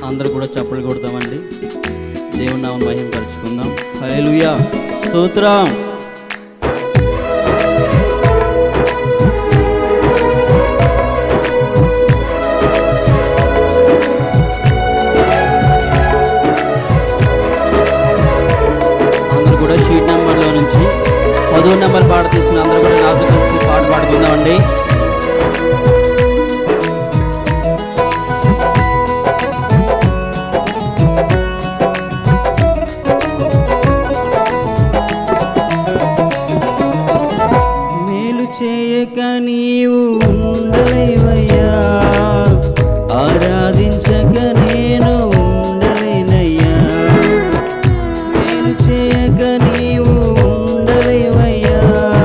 అందరూ కూడా చప్పలు కొడతామండి దేవుని నామం మహిమ పరుచుకుందాం హల్లెలూయా స్తోత్రం అందరూ కూడా షీట్ నెంబర్లో నుంచి పదో నెంబర్ పాట తీసుకుని అందరూ కూడా నాతో కలిసి పాట పాడుకుందామండి మేలు చేయక నీవు ఉండలేవయ్యా ఆరాధించక నేను ఉండలేనయ్యా మేలు చేయక నీవు ఉండలేవయ్యా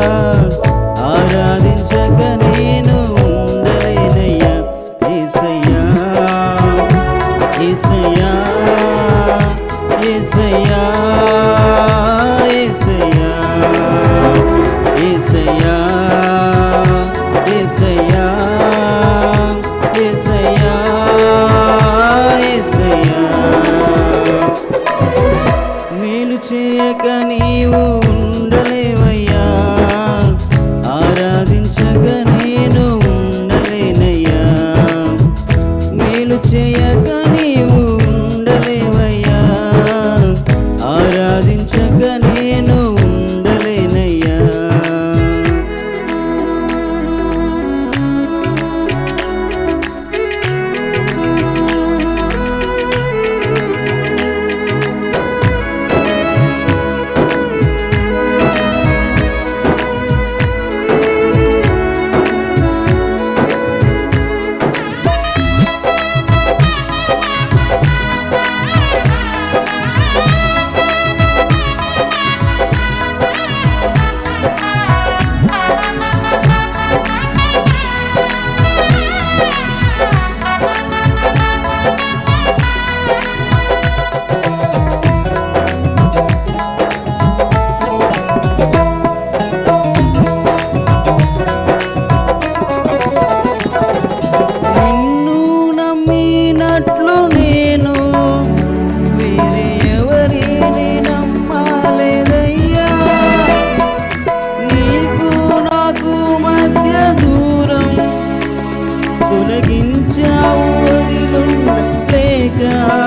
ఆరాధించక నేను ఉండలేనయ్యా ఏసయ్యా ఏసయ్యా ఏసయ్యా ఏసయ్యా ఏసయ్యా ఏసయ్యా ఏసయ్యా ఏసయ్యా మేలు చేయక నీవు ఉండలేవయ్యా ఆరాధించక నేను ఉండలేనయ్యా మేలు చేయక నీవు ఉండలేవయ్యా ఆరాధించక నేను ఉండలేనయ్యా నిన్ను నమ్మినట్లు నేను వేరే ఎవరిని నమ్మాలేదయ్యా నీకు నాకు మధ్య దూరం తొలగించావు వదిలుండలేక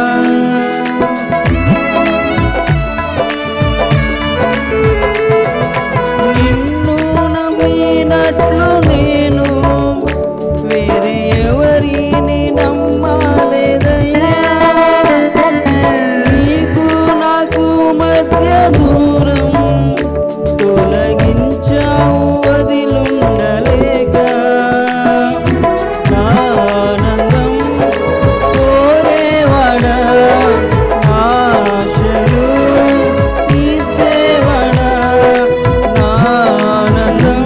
నిన్ను నమ్మినట్లు నేను వేరే ఎవరిని నమ్మాలేదయ్యా నీకు నాకు మధ్య దూరం తొలగించావు వదిలుండలేక నా ఆనందం కోరేవాడా ఆశలు తీర్చేవాడా నా ఆనందం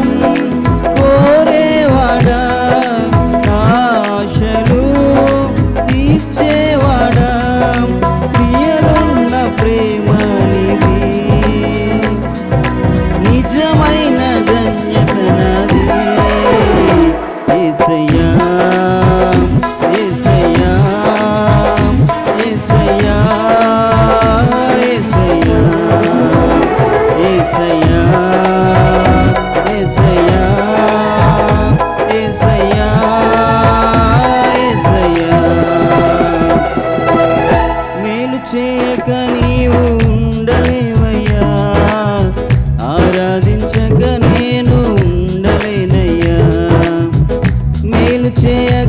కోరేవాడా ఆశలు తీర్చేవాడా ప్రియలున్న ప్రేమనిది నిజమైన ధన్యత నాది యేసయ్యా యేసయ్యా యేసయ్యా యేసయ్యా యేసయ్యా యేసయ్యా యేసయ్యా యేసయ్యా మేలు చేయక నీవు ఉండలేవయ్యా ఆరాధించక నేను ఉండలేనయ్యా మేలు చేయక